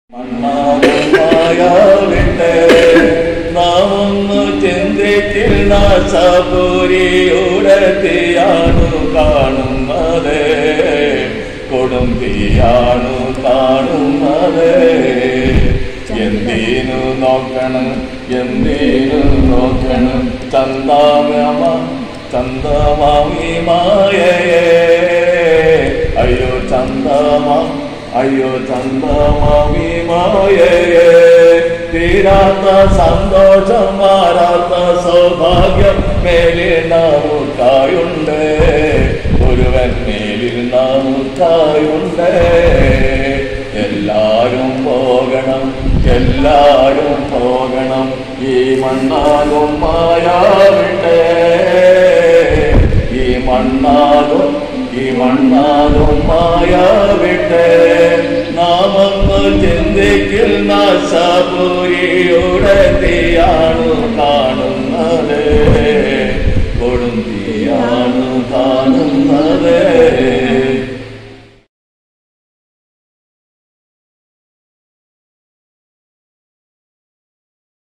മണ്ണാവുമായാവിട്ടെ നാം ഒന്ന് ചിന്തിക്കുന്ന സപുരിയുടെ തീയാണു കാണുന്നത് കൊടും തീയാണു കാണുന്നത് എന്തിനു നോക്കണം എന്തിനു നോക്കണം ചന്താമ ചന്ദമാമി മായയേ അയ്യോ ചന്ദമാ അയ്യോ ചന്ദമാമി മായയേ തീരാത്ത സന്തോഷം മാറാത്ത സൗഭാഗ്യം മേലിൽ നമുക്കായുണ്ട് ഒരുവൻ മേലിൽ നമുക്കായുണ്ട് എല്ലാരും പോകണം എല്ലാരും പോകണം ഈ മണ്ണാകും മായാവിട്ടെ ഈ മണ്ണാകും ഈ മണ്ണാകും മായാവിട്ടെ നാമങ്ങൾ ചിന്തിക്കുന്ന സപുരിയുടെ തീയാണു കാണുന്നത് കൊടും തീയാണു കാണുന്നത്